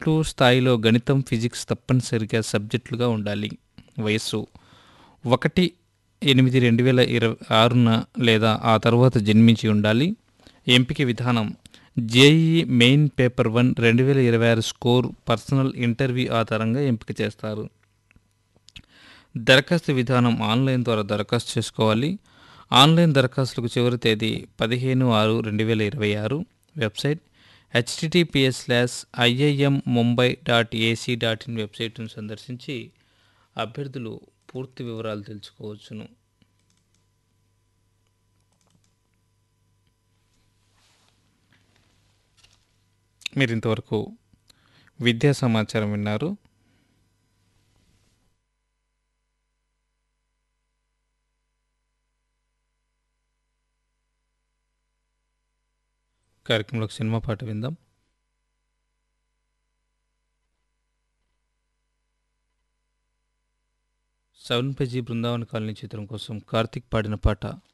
two స్థాయిలో గణితం physics తప్పనిసరిగా సబ్జెక్టులుగా ఉండాలి వయస్సు ఒకటి ఎనిమిది రెండు వేల ఇరవై ఆరున లేదా ఆ తర్వాత జన్మించి ఉండాలి ఎంపిక విధానం జేఈ మెయిన్ పేపర్ వన్ రెండు వేల ఇరవై ఆరు స్కోర్ పర్సనల్ ఇంటర్వ్యూ ఆధారంగా ఎంపిక చేస్తారు దరఖాస్తు విధానం ఆన్లైన్ ద్వారా దరఖాస్తు చేసుకోవాలి ఆన్లైన్ దరఖాస్తులకు చివరి తేదీ పదిహేను ఆరు రెండు వేల ఇరవై ఆరు website HTTPS slash IIM Mumbai dot AC dot in వెబ్సైట్ను సందర్శించి అభ్యర్థులు పూర్తి వివరాలు తెలుసుకోవచ్చును మీరు ఇంతవరకు విద్యా సమాచారం విన్నారు కార్యక్రమంలో ఒక సినిమా పాట విందాం సెవెన్ పేజీ బృందావన్ కాలనీ చిత్రం కోసం కార్తిక్ పాడిన పాట